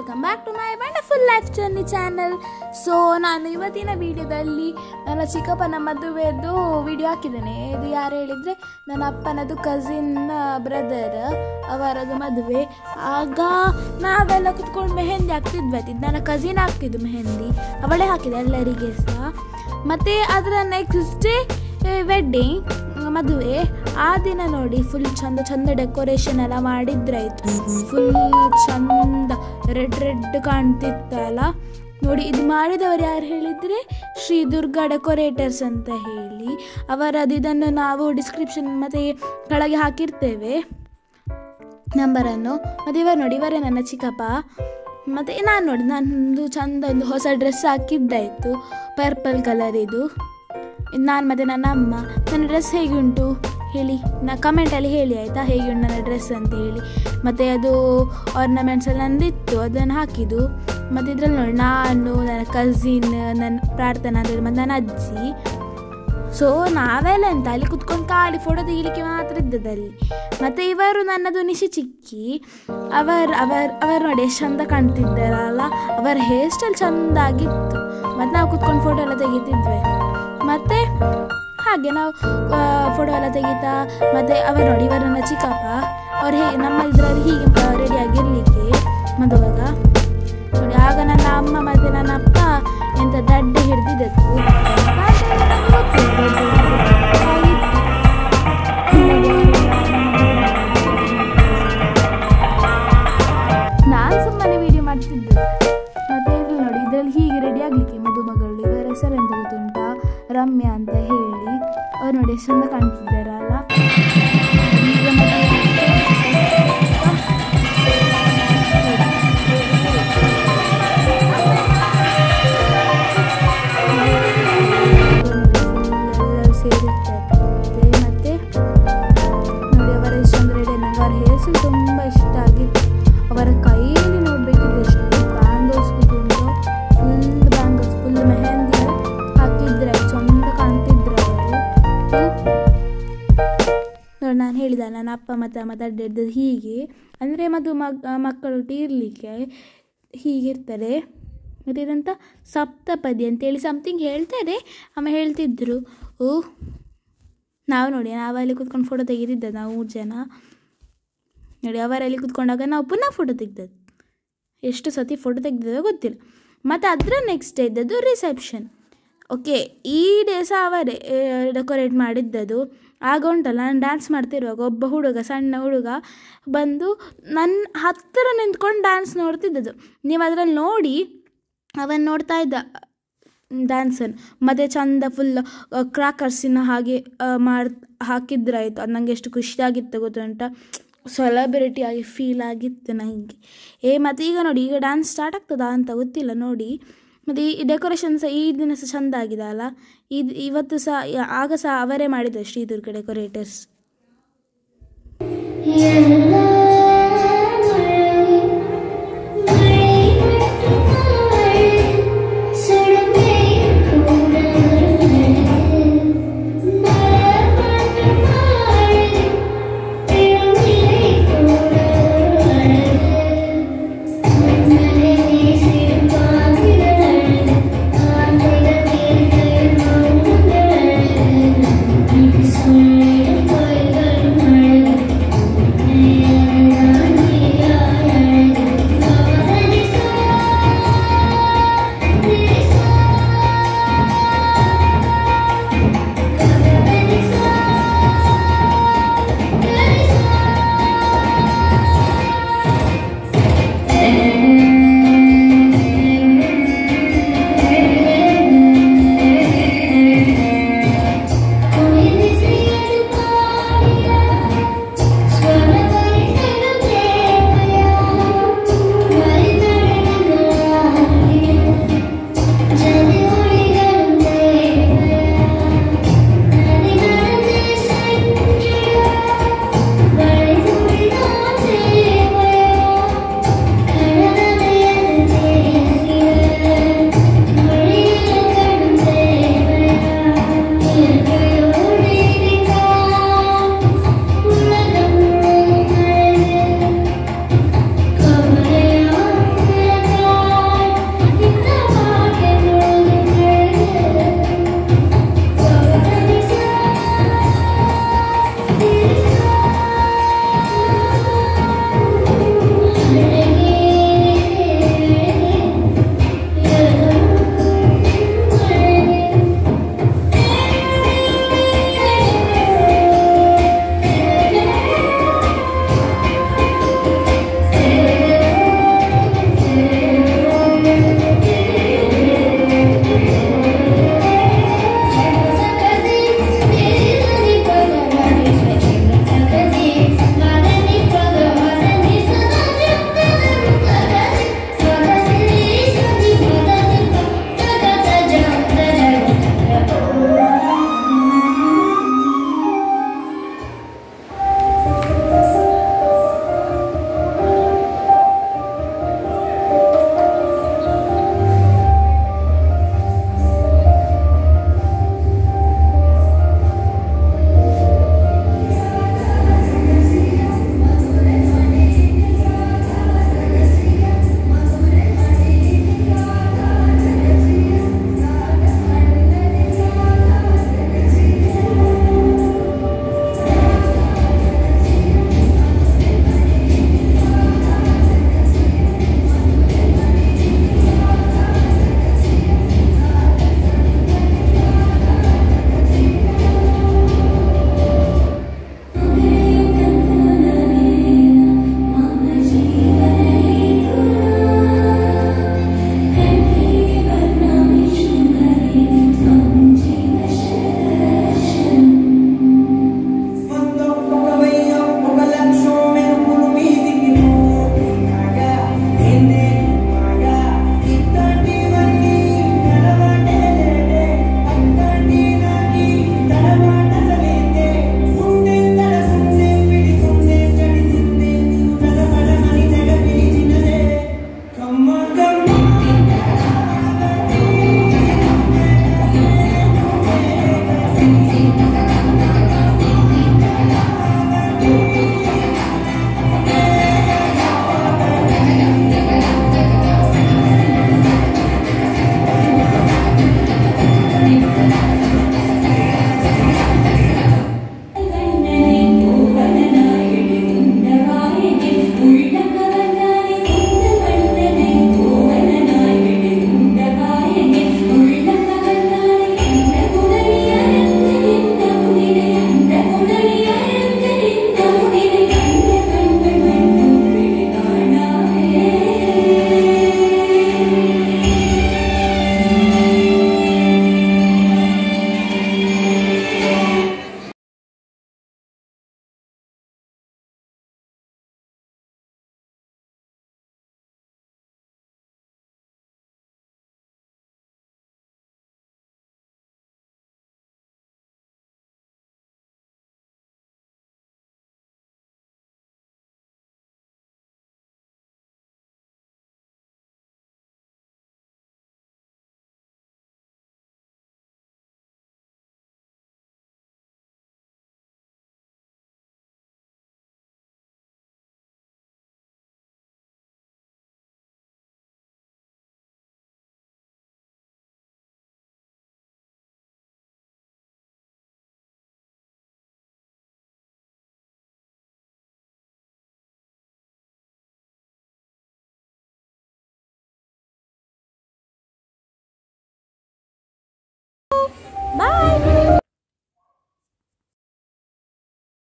welcome back to my wonderful life journey channel so ನಾನು ಇವತ್ತಿನ ವಿಡಿಯೋದಲ್ಲಿ ನನ್ನ ಚಿಕ್ಕಪ್ಪನ ಮದುವೆದು ವಿಡಿಯೋ ಹಾಕಿದ್ದೇನೆ ಇದು ಯಾರು ಹೇಳಿದರೆ ನನ್ನ ಅಪ್ಪನದು ಕಸಿನ್ ಬ್ರದರ್ ಅವರದು ಮದುವೆ ಆಗ ನಾವೆಲ್ಲ ಕುತ್ಕೊಂಡು ಮೆಹಂದಿ ಹಾಕ್ತಿದ್ವಿ ಇದು ನನ್ನ ಕಸಿನ್ ಹಾಕ್ತಿದ್ದು ಮೆಹಂದಿ ಅವಳೇ ಹಾಕಿದೆ ಎಲ್ಲರಿಗೆ ಸಹ ಮತ್ತು ಅದರ ನೆಕ್ಸ್ಟ್ ಡೇ ವೆಡ್ಡಿಂಗ್ ಮದುವೆ ಆ ದಿನ ನೋಡಿ ಫುಲ್ ಚಂದ ಚಂದ ಡೆಕೋರೇಷನ್ ಎಲ್ಲ ಮಾಡಿದ್ರಾಯ್ತು ಫುಲ್ ಚಂದ ರೆಡ್ ರೆಡ್ ಕಾಣ್ತಿತ್ತಲ್ಲ ನೋಡಿ ಇದು ಮಾಡಿದವರು ಯಾರು ಹೇಳಿದರೆ ಶ್ರೀ ದುರ್ಗಾ ಡೆಕೋರೇಟರ್ಸ್ ಅಂತ ಹೇಳಿ ಅವರದ್ದು ಇದನ್ನು ನಾವು ಡಿಸ್ಕ್ರಿಪ್ಷನ್ ಮತ್ತು ಕೆಳಗೆ ಹಾಕಿರ್ತೇವೆ ನಂಬರನ್ನು ಮತ್ತು ಇವರು ನೋಡಿ ಇವರೇ ನನ್ನ ಚಿಕ್ಕಪ್ಪ ಮತ್ತು ನಾನು ನೋಡಿ ನಂದು ಚಂದ ಒಂದು ಹೊಸ ಡ್ರೆಸ್ ಹಾಕಿದ್ದಾಯಿತು ಪರ್ಪಲ್ ಕಲರ್ ಇದು ನಾನು ಮತ್ತು ನನ್ನ ಅಮ್ಮ ನನ್ನ ಡ್ರೆಸ್ ಹೇಗೆ ಉಂಟು ಹೇಳಿ ನಾ ಕಮೆಂಟಲ್ಲಿ ಹೇಳಿ ಆಯಿತಾ ಹೇಗೆ ಉಂಟು ನನ್ನ ಡ್ರೆಸ್ ಅಂತ ಹೇಳಿ ಮತ್ತು ಅದು ಆರ್ನಮೆಂಟ್ಸ್ ಎಲ್ಲ ನಂದಿತ್ತು ಅದನ್ನು ಹಾಕಿದ್ದು ಮತ್ತು ಇದ್ರಲ್ಲಿ ನೋಡಿ ನಾನು ನನ್ನ ಕಸಿನ್ ನನ್ನ ಪ್ರಾರ್ಥನಾ ಅಂತೇಳಿ ಮತ್ತು ನನ್ನ ಅಜ್ಜಿ ಸೊ ನಾವೆಲ್ಲ ಎಂತ ಅಲ್ಲಿ ಕುತ್ಕೊಂಡು ಖಾಲಿ ಫೋಟೋ ತೆಗಿಲಿಕ್ಕೆ ಮಾತ್ರ ಇದ್ದದಲ್ಲಿ ಮತ್ತು ಇವರು ನನ್ನದು ನಿಶಿ ಚಿಕ್ಕಿ ಅವರ್ ಅವರ್ ಅವರು ನೋಡಿ ಎಷ್ಟು ಚಂದ ಕಾಣ್ತಿದ್ದಾರಲ್ಲ ಅವರ ಹೇರ್ ಸ್ಟೈಲ್ ಚೆಂದಾಗಿತ್ತು ಮತ್ತು ನಾವು ಕುತ್ಕೊಂಡು ಫೋಟೋ ಎಲ್ಲ ತೆಗಿತಿದ್ವಿ ಮತ್ತು ಹಾಗೆ ನಾವು ಫೋಟೋ ಎಲ್ಲ ತೆಗಿತಾ ಮತ್ತು ಅವರು ನೋಡಿ ಇವರು ನನ್ನ ಚಿಕ್ಕಪ್ಪ ಅವ್ರು ಹೇಗೆ ನಮ್ಮ ಇದರಲ್ಲಿ ಹೀಗೆ ರೆಡಿಯಾಗಿರಲಿಕ್ಕೆ ಮದುವಾಗ ನೋಡಿ ಆಗ ನನ್ನ ಅಮ್ಮ ಮತ್ತು ನನ್ನ ಅಪ್ಪ ಎಂತ ದಡ್ಡ ಹಿಡ್ದಿದ್ದದ್ದು ನಾನು ಸುಮ್ಮನೆ ವಿಡಿಯೋ ಮಾಡ್ತಿದ್ದೆ ಮತ್ತೆ ಇದು ನೋಡಿ ಇದರಲ್ಲಿ ಹೀಗೆ ರೆಡಿ ಆಗಲಿಕ್ಕೆ ಮದುಮಗಳು ಇವರ ಹೆಸರು ಎಂತ ಗೊತ್ತುಂಟಾ ರಮ್ಯಾ ಅಂತ ಹೇಳಿ ಅವ್ರು ನೋಡಿ ಎಷ್ಟು ಚಂದ ಕಾಣ್ತಿದ್ದಾರಲ್ಲ ಈಗ ಎಲ್ಲರೂ ಸೇರಿರ್ತಾರೆ ಮತ್ತೆ ನೋಡಿ ಅವರ ಎಷ್ಟು ಚಂದ ರೆಡಿ ನನಗೆ ಅವರ ಹೇರ್ ಸ್ಟೈಲ್ ತುಂಬ ಇಷ್ಟ ಆಗಿತ್ತು ಅವರ ಕೈಯಲ್ಲಿ ನೋಡಬೇಕಿದ್ರೆ ಎಷ್ಟು ಬ್ಯಾಂಗಲ್ಸ್ ಕೂತ್ಕೊಂಡು ಫುಲ್ ಬ್ಯಾಂಗಲ್ಸ್ ಫುಲ್ ಮೆಹಂದಿ ಹಾಕಿದ್ರೆ ಚಂದ ಕಾಣ್ತಿದ್ರು ಅವರು ನೋಡಿ ನಾನು ಹೇಳಿದ ನನ್ನ ಅಪ್ಪ ಮತ್ತು ಅಮ್ಮ ದಡ್ಡದ್ದು ಹೀಗೆ ಅಂದರೆ ಮದು ಮಗ್ ಮಕ್ಕಳೊಟ್ಟು ಇರಲಿಕ್ಕೆ ಹೀಗಿರ್ತಾರೆ ಮತ್ತು ಇದಂತ ಸಪ್ತಪದಿ ಅಂತೇಳಿ ಸಮಥಿಂಗ್ ಹೇಳ್ತಾರೆ ಅಮ್ಮ ಹೇಳ್ತಿದ್ರು ಓ ನಾವು ನೋಡಿ ನಾವು ಅಲ್ಲಿ ಕೂತ್ಕೊಂಡು ಫೋಟೋ ತೆಗೆದಿದ್ದ ನಾವು ಮೂರು ಜನ ನೋಡಿ ಅವರಲ್ಲಿ ಕೂತ್ಕೊಂಡಾಗ ನಾವು ಪುನಃ ಫೋಟೋ ತೆಗ್ದದ್ದು ಎಷ್ಟು ಸತಿ ಫೋಟೋ ತೆಗ್ದಿದ್ದೋ ಗೊತ್ತಿಲ್ಲ ಮತ್ತು ಅದರ ನೆಕ್ಸ್ಟ್ ಡೇ ಇದ್ದದ್ದು ರಿಸೆಪ್ಷನ್ ಓಕೆ ಈ ಡೇ ಸಹ ಅವರೇ ಡೆಕೋರೇಟ್ ಮಾಡಿದ್ದದು ಆಗ ಉಂಟಲ್ಲ ನಾನು ಡ್ಯಾನ್ಸ್ ಮಾಡ್ತಿರುವಾಗ ಒಬ್ಬ ಹುಡುಗ ಸಣ್ಣ ಹುಡುಗ ಬಂದು ನನ್ನ ಹತ್ತಿರ ನಿಂತ್ಕೊಂಡು ಡ್ಯಾನ್ಸ್ ನೋಡ್ತಿದ್ದದ್ದು ನೀವು ಅದರಲ್ಲಿ ನೋಡಿ ಅವನು ನೋಡ್ತಾ ಇದ್ದ ಡ್ಯಾನ್ಸನ್ನು ಮತ್ತು ಚಂದ ಫುಲ್ ಕ್ರಾಕರ್ಸಿನ ಹಾಗೆ ಮಾಡಿ ಹಾಕಿದ್ರಾಯ್ತು ಅದು ನನಗೆ ಎಷ್ಟು ಖುಷಿಯಾಗಿತ್ತು ಗೊತ್ತುಂಟ ಸೆಲೆಬ್ರಿಟಿ ಆಗಿ ಫೀಲ್ ಆಗಿತ್ತು ನನಗೆ ಏ ಮತ್ತು ಈಗ ನೋಡಿ ಈಗ ಡ್ಯಾನ್ಸ್ ಸ್ಟಾರ್ಟ್ ಆಗ್ತದಾ ಅಂತ ಗೊತ್ತಿಲ್ಲ ನೋಡಿ ಮತ್ತು ಈ ಡೆಕೋರೇಷನ್ ಸಹ ಈ ದಿನ ಸಹ ಚೆಂದ ಆಗಿದೆ ಅಲ್ಲ ಇದು ಇವತ್ತು ಸಹ ಆಗ ಸಹ ಅವರೇ ಮಾಡಿದ್ದಾರೆ ಶ್ರೀದುರ್ಗ ಡೆಕೋರೇಟರ್ಸ್ ಎಲ್ಲ